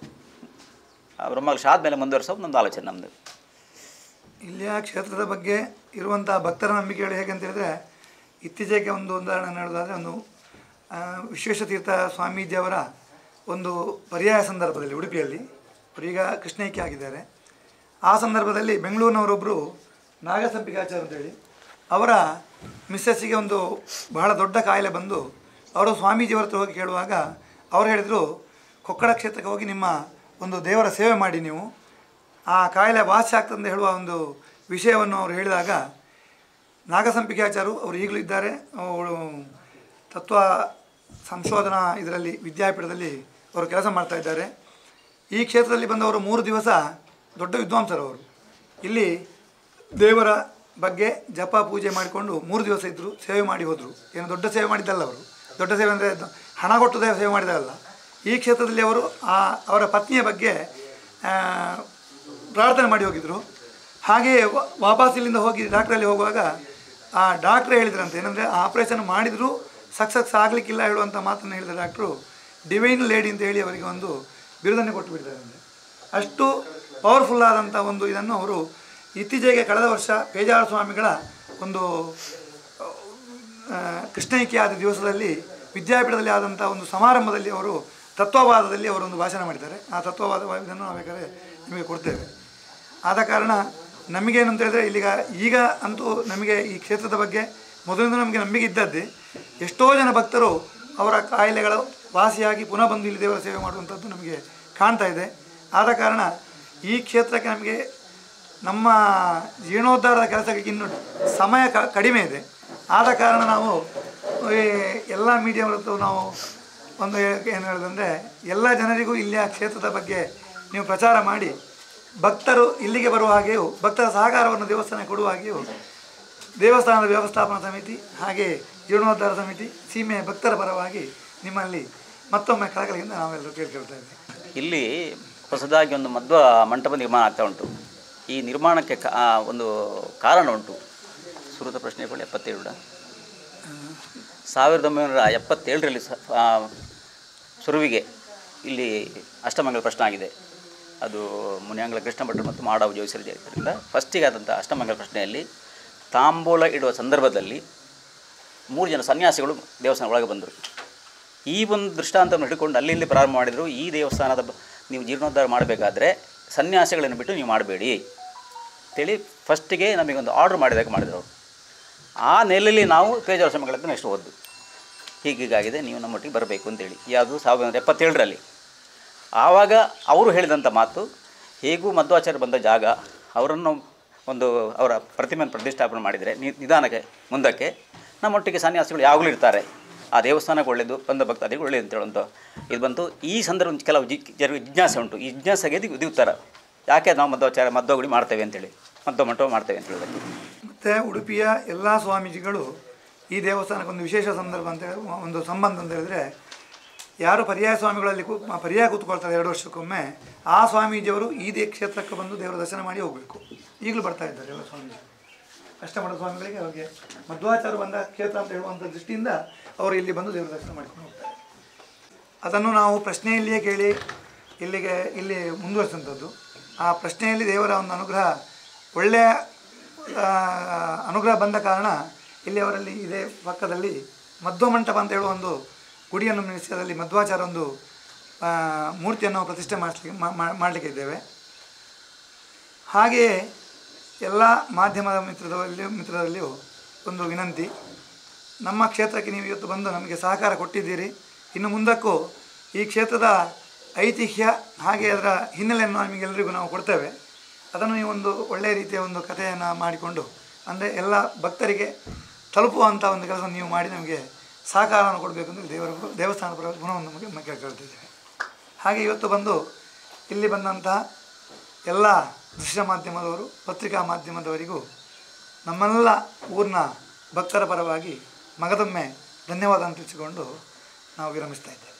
ಬ್ರಹ್ಮಕಲಶ ಆದಮೇಲೆ ಮುಂದುವರಿಸೋದು ನಮ್ಮದು ಆಲೋಚನೆ ನಮ್ಮದು ಇಲ್ಲಿಯ ಕ್ಷೇತ್ರದ ಬಗ್ಗೆ ಇರುವಂಥ ಭಕ್ತರ ನಂಬಿಕೆಗಳು ಹೇಗೆ ಅಂತ ಹೇಳಿದ್ರೆ ಇತ್ತೀಚೆಗೆ ಒಂದು ಉದಾಹರಣೆ ಹೇಳೋದಾದರೆ ಒಂದು ಆ, ವಿಶ್ವೇಶತೀರ್ಥ ಸ್ವಾಮೀಜಿಯವರ ಒಂದು ಪರ್ಯಾಯ ಸಂದರ್ಭದಲ್ಲಿ ಉಡುಪಿಯಲ್ಲಿ ಅವರೀಗ ಕೃಷ್ಣೈಕ್ಯ ಆಗಿದ್ದಾರೆ ಆ ಸಂದರ್ಭದಲ್ಲಿ ಬೆಂಗಳೂರಿನವರೊಬ್ಬರು ನಾಗಸಂಪಿಕಾಚಾರ್ಯ ಅಂತೇಳಿ ಅವರ ಮಿಸ್ಸಸ್ಸಿಗೆ ಒಂದು ಬಹಳ ದೊಡ್ಡ ಕಾಯಿಲೆ ಬಂದು ಅವರು ಸ್ವಾಮೀಜಿಯವರ ಹತ್ರ ಹೋಗಿ ಕೇಳುವಾಗ ಅವ್ರು ಹೇಳಿದರು ಕೊಕ್ಕಡ ಕ್ಷೇತ್ರಕ್ಕೆ ಹೋಗಿ ನಿಮ್ಮ ಒಂದು ದೇವರ ಸೇವೆ ಮಾಡಿ ನೀವು ಆ ಕಾಯಿಲೆ ವಾಸಿ ಆಗ್ತದೆ ಹೇಳುವ ಒಂದು ವಿಷಯವನ್ನು ಅವರು ಹೇಳಿದಾಗ ನಾಗಸಂಪಿಕಾಚಾರು ಅವರು ಈಗಲೂ ಇದ್ದಾರೆ ಅವರು ತತ್ವ ಸಂಶೋಧನಾ ಇದರಲ್ಲಿ ವಿದ್ಯಾಪೀಠದಲ್ಲಿ ಅವರು ಕೆಲಸ ಮಾಡ್ತಾ ಇದ್ದಾರೆ ಈ ಕ್ಷೇತ್ರದಲ್ಲಿ ಬಂದವರು ಮೂರು ದಿವಸ ದೊಡ್ಡ ವಿದ್ವಾಂಸರು ಅವರು ಇಲ್ಲಿ ದೇವರ ಬಗ್ಗೆ ಜಪ ಪೂಜೆ ಮಾಡಿಕೊಂಡು ಮೂರು ದಿವಸ ಇದ್ದರು ಸೇವೆ ಮಾಡಿ ಹೋದರು ಏನು ದೊಡ್ಡ ಸೇವೆ ಮಾಡಿದ್ದಲ್ಲ ಅವರು ದೊಡ್ಡ ಸೇವೆ ಅಂದರೆ ಹಣ ಕೊಟ್ಟು ದೇ- ಸೇವೆ ಮಾಡಿದಲ್ಲ ಈ ಕ್ಷೇತ್ರದಲ್ಲಿ ಅವರು ಆ ಅವರ ಪತ್ನಿಯ ಬಗ್ಗೆ ಆ, ಪ್ರಾರ್ಥನೆ ಮಾಡಿ ಹೋಗಿದ್ದರು ಹಾಗೆಯೇ ವ- ವಾಪಸ್ ಇಲ್ಲಿಂದ ಹೋಗಿ ಡಾಕ್ಟ್ರಲ್ಲಿ ಹೋಗುವಾಗ ಆ ಡಾಕ್ಟ್ರ್ ಹೇಳಿದ್ರಂತೆ ಏನಂದರೆ ಆಪ್ರೇಷನ್ ಮಾಡಿದರೂ ಸಕ್ಸಸ್ ಆಗಲಿಕ್ಕಿಲ್ಲ ಹೇಳುವಂಥ ಮಾತನ್ನು ಹೇಳಿದ ಡಾಕ್ಟ್ರು ಡಿವೈನ್ ಲೇಡಿ ಅಂತ ಹೇಳಿ ಅವರಿಗೆ ಒಂದು ಬಿರುದನ್ನೇ ಕೊಟ್ಟು ಬಿಟ್ಟಿದ್ದಾರೆ ಅಷ್ಟು ಪವರ್ಫುಲ್ ಆದಂಥ ಒಂದು ಇದನ್ನು ಅವರು ಇತ್ತೀಚೆಗೆ ಕಳೆದ ವರ್ಷ ಪೇಜಾರ ಸ್ವಾಮಿಗಳ ಒಂದು ಆ, ಕೃಷ್ಣೈಕ್ಯ ಆದ ದಿವಸದಲ್ಲಿ ವಿದ್ಯಾಪೀಠದಲ್ಲಿ ಆದಂಥ ಒಂದು ಸಮಾರಂಭದಲ್ಲಿ ಅವರು ತತ್ವವಾದದಲ್ಲಿ ಅವರೊಂದು ಭಾಷಣ ಮಾಡಿದ್ದಾರೆ ಆ ತತ್ವವಾದ ಇದನ್ನು ನಾವು ಬೇಕಾದ್ರೆ ನಿಮಗೆ ಕೊಡ್ತೇವೆ ಆದ ಕಾರಣ ನಮಗೇನು ಅಂತ ಹೇಳಿದ್ರೆ ಇಲ್ಲಿಗ ಈಗ ಅಂತೂ ನಮಗೆ ಈ ಕ್ಷೇತ್ರದ ಬಗ್ಗೆ ಮೊದಲಿಂದ ನಮಗೆ ನಂಬಿಕೆ ಇದ್ದದ್ದೇ ಎಷ್ಟೋ ಜನ ಭಕ್ತರು ಅವರ ಕಾಯಿಲೆಗಳು ವಾಸಿಯಾಗಿ ಪುನಃ ಬಂದು ಇಲ್ಲಿ ದೇವರ ಸೇವೆ ಮಾಡುವಂಥದ್ದು ನಮಗೆ ಕಾಣ್ತಾ ಇದೆ ಆದ ಕಾರಣ ಈ ಕ್ಷೇತ್ರಕ್ಕೆ ನಮಗೆ ನಮ್ಮ ಜೀರ್ಣೋದ್ಧಾರದ ಕೆಲಸಕ್ಕೆ ಇನ್ನು ಸಮಯ ಕ ಕಡಿಮೆ ಇದೆ ಆದ ಕಾರಣ ನಾವು ಈ ಎಲ್ಲ ಮೀಡಿಯಾವರದ್ದು ನಾವು ಒಂದು ಏನು ಹೇಳೋದಂದರೆ ಎಲ್ಲ ಜನರಿಗೂ ಇಲ್ಲಿಯ ಕ್ಷೇತ್ರದ ಬಗ್ಗೆ ನೀವು ಪ್ರಚಾರ ಮಾಡಿ ಭಕ್ತರು ಇಲ್ಲಿಗೆ ಬರುವ ಹಾಗೆಯೂ ಭಕ್ತರ ಸಹಕಾರವನ್ನು ದೇವಸ್ಥಾನಕ್ಕೆ ಕೊಡುವ ಹಾಗೆಯೂ ದೇವಸ್ಥಾನದ ವ್ಯವಸ್ಥಾಪನಾ ಸಮಿತಿ ಹಾಗೆ ಜೀರ್ಣೋದ್ಧಾರ ಸಮಿತಿ ಸೀಮೆಯ ಭಕ್ತರ ಪರವಾಗಿ ನಿಮ್ಮಲ್ಲಿ ಮತ್ತೊಮ್ಮೆ ಕಳಕಳಿಯಿಂದ ನಾವೆಲ್ಲರೂ ಕೇಳ್ಕೊಳ್ತಾ ಇದ್ದೇವೆ ಇಲ್ಲಿ ಹೊಸದಾಗಿ ಒಂದು ಮಧ್ವ ಮಂಟಪ ನಿರ್ಮಾಣ ಆಗ್ತಾ ಉಂಟು ಈ ನಿರ್ಮಾಣಕ್ಕೆ ಕಾ ಆ, ಒಂದು ಕಾರಣ ಉಂಟು ಸುರತ ಪ್ರಶ್ನೆಗಳು ಎಪ್ಪತ್ತೇಳು ಸಾವಿರದ ಒಂಬೈನೂರ ಎಪ್ಪತ್ತೇಳರಲ್ಲಿ ಸ ಆ, ಸುರುವಿಗೆ ಇಲ್ಲಿ ಅಷ್ಟಮಂಗಲ ಪ್ರಶ್ನೆ ಆಗಿದೆ ಅದು ಮುನಿಯಾಂಗ್ಲ ಕೃಷ್ಣ ಭಟ್ರು ಮತ್ತು ಮಾಡಾವು ಜೋಯಿಸರು ಜಯಕರಿಂದ ಫಸ್ಟಿಗೆ ಆದಂಥ ಅಷ್ಟಮಂಗಲ ಪ್ರಶ್ನೆಯಲ್ಲಿ ತಾಂಬೂಲ ಇಡುವ ಸಂದರ್ಭದಲ್ಲಿ ಮೂರು ಜನ ಸನ್ಯಾಸಿಗಳು ದೇವಸ್ಥಾನ ಒಳಗೆ ಬಂದರು ಈ ಒಂದು ದೃಷ್ಟಾಂತವನ್ನು ಹಿಡ್ಕೊಂಡು ಅಲ್ಲಿ ಇಲ್ಲಿ ಪ್ರಾರಂಭ ಮಾಡಿದರು ಈ ದೇವಸ್ಥಾನದ ಬ- ನೀವು ಜೀರ್ಣೋದ್ಧಾರ ಮಾಡಬೇಕಾದ್ರೆ ಸನ್ಯಾಸಿಗಳನ್ನು ಬಿಟ್ಟು ನೀವು ಮಾಡಬೇಡಿ ಅಂತೇಳಿ ಫಸ್ಟಿಗೆ ನಮಗೊಂದು ಆರ್ಡ್ರ್ ಮಾಡಿದಾಗ ಮಾಡಿದ್ರು ಅವರು ಆ ನೆಲೆಯಲ್ಲಿ ನಾವು ಪೇಜಾಶ್ರಮಗಳದ್ದು ನೆಕ್ಸ್ಟ್ ಓದ್ದು ಹೀಗೀಗಾಗಿದೆ ನೀವು ನಮ್ಮೊಟ್ಟಿಗೆ ಬರಬೇಕು ಅಂತೇಳಿ ಯಾವುದು ಸಾವಿರದ ಒಂಬೈನೂರ ಎಪ್ಪತ್ತೇಳರಲ್ಲಿ ಆವಾಗ ಅವರು ಹೇಳಿದಂಥ ಮಾತು ಹೇಗೂ ಮಧ್ವಾಚಾರ್ಯ ಬಂದ ಜಾಗ ಅವರನ್ನು ಒಂದು ಅವರ ಪ್ರತಿಮೆಯನ್ನು ಪ್ರತಿಷ್ಠಾಪನೆ ಮಾಡಿದರೆ ನಿ- ನಿಧಾನಕ್ಕೆ ಮುಂದಕ್ಕೆ ನಮ್ಮೊಟ್ಟಿಗೆ ಸನ್ಯಾಸಿಗಳು ಯಾವಾಗಲೂ ಇರ್ತಾರೆ ಆ ದೇವಸ್ಥಾನಕ್ಕೆ ಒಳ್ಳೆಯದು ಬಂದ ಭಕ್ತಾದಿಗಳು ಒಳ್ಳೆಯದು ಅಂತ ಹೇಳುವಂಥ ಇದು ಬಂತು ಈ ಸಂದರ್ಭ ಕೆಲವು ಜಿ ಜನರಿಗೆ ಜಿಜ್ಞಾಸೆ ಉಂಟು ಈ ಜಿಜ್ಞಾಸೆಗೆ ಇದು ಇದು ಉತ್ತರ ಯಾಕೆ ನಾವು ಮಧ್ವಾಚಾರ್ಯ ಮಧ್ವಗುಡಿ ಮಾಡ್ತೇವೆ ಅಂತೇಳಿ ಮಧ್ವ ಮಂಟಪ ಮಾಡ್ತೇವೆ ಅಂತ ಹೇಳೋದಕ್ಕೆ ಮತ್ತು ಉಡುಪಿಯ ಎಲ್ಲ ಸ್ವಾಮೀಜಿಗಳು ಈ ದೇವಸ್ಥಾನಕ್ಕೆ ಒಂದು ವಿಶೇಷ ಸಂದರ್ಭ ಅಂತ ಹೇಳಿ ಒಂದು ಸಂಬಂಧ ಅಂತ ಹೇಳಿದ್ರೆ ಯಾರು ಪರ್ಯಾಯ ಸ್ವಾಮಿಗಳಲ್ಲಿ ಕೂ ಪರ್ಯಾಯ ಕೂತ್ಕೊಳ್ತಾರೆ ಎರಡು ವರ್ಷಕ್ಕೊಮ್ಮೆ ಆ ಸ್ವಾಮೀಜಿಯವರು ಈ ದೇ ಕ್ಷೇತ್ರಕ್ಕೆ ಬಂದು ದೇವರ ದರ್ಶನ ಮಾಡಿ ಹೋಗಬೇಕು ಈಗಲೂ ಬರ್ತಾ ಇದ್ದಾರೆ ಎಲ್ಲ ಸ್ವಾಮೀಜಿ ಕಷ್ಟಪಡ ಸ್ವಾಮಿಗಳಿಗೆ ಅವ್ರಿಗೆ ಮಧ್ವಾಚಾರ ಬಂದ ಕ್ಷೇತ್ರ ಅಂತ ಹೇಳುವಂಥ ದೃಷ್ಟಿಯಿಂದ ಅವರು ಇಲ್ಲಿ ಬಂದು ದೇವರ ದರ್ಶನ ಮಾಡ್ಕೊಂಡು ಹೋಗ್ತಾರೆ ಅದನ್ನು ನಾವು ಪ್ರಶ್ನೆಯಲ್ಲಿಯೇ ಕೇಳಿ ಇಲ್ಲಿಗೆ ಇಲ್ಲಿ ಮುಂದುವರಿಸಿದಂಥದ್ದು ಆ ಪ್ರಶ್ನೆಯಲ್ಲಿ ದೇವರ ಒಂದು ಅನುಗ್ರಹ ಒಳ್ಳೆಯ ಆ, ಅನುಗ್ರಹ ಬಂದ ಕಾರಣ ಇಲ್ಲಿ ಅವರಲ್ಲಿ ಇದೇ ಪಕ್ಕದಲ್ಲಿ ಮಧ್ವ ಮಂಟಪ ಅಂತ ಹೇಳುವ ಒಂದು ಗುಡಿಯನ್ನು ನಿಲ್ಲಿಸಿ ಅದರಲ್ಲಿ ಮಧ್ವಾಚಾರ ಒಂದು ಆ, ಮೂರ್ತಿಯನ್ನು ಪ್ರತಿಷ್ಠೆ ಮಾಡಿಸ್ಲಿಕ್ಕೆ ಮಾಡಲಿಕ್ಕೆ ಇದ್ದೇವೆ ಹಾಗೆಯೇ ಎಲ್ಲ ಮಾಧ್ಯಮದ ಮಿತ್ರದಲ್ಲಿ ಮಿತ್ರರಲ್ಲಿಯೂ ಒಂದು ವಿನಂತಿ ನಮ್ಮ ಕ್ಷೇತ್ರಕ್ಕೆ ನೀವು ಇವತ್ತು ಬಂದು ನಮಗೆ ಸಹಕಾರ ಕೊಟ್ಟಿದ್ದೀರಿ ಇನ್ನು ಮುಂದಕ್ಕೂ ಈ ಕ್ಷೇತ್ರದ ಐತಿಹ್ಯ ಹಾಗೆ ಅದರ ಹಿನ್ನೆಲೆಯನ್ನು ನಿಮಗೆಲ್ಲರಿಗೂ ನಾವು ಕೊಡ್ತೇವೆ ಅದನ್ನು ನೀವು ಒಂದು ಒಳ್ಳೆಯ ರೀತಿಯ ಒಂದು ಕಥೆಯನ್ನು ಮಾಡಿಕೊಂಡು ಅಂದರೆ ಎಲ್ಲ ಭಕ್ತರಿಗೆ ತಲುಪುವಂಥ ಒಂದು ಕೆಲಸವನ್ನು ನೀವು ಮಾಡಿ ನಮಗೆ ಸಹಕಾರವನ್ನು ಕೊಡಬೇಕು ಅಂತ ದೇವರ ದೇವಸ್ಥಾನ ಪರ ಗುಣವನ್ನು ನಮಗೆ ಮ- ಕೇಳ್ಕೊಳ್ತಿದ್ದೇವೆ ಹಾಗೆ ಇವತ್ತು ಬಂದು ಇಲ್ಲಿ ಬಂದಂತಹ ಎಲ್ಲ ದೃಶ್ಯ ಮಾಧ್ಯಮದವರು ಪತ್ರಿಕಾ ಮಾಧ್ಯಮದವರಿಗೂ ನಮ್ಮೆಲ್ಲ ಊರಿನ ಭಕ್ತರ ಪರವಾಗಿ ಮಗದೊಮ್ಮೆ ಧನ್ಯವಾದ ತಿಳಿಸಿಕೊಂಡು ನಾವು ವಿರಮಿಸ್ತಾ ಇದ್ದೇವೆ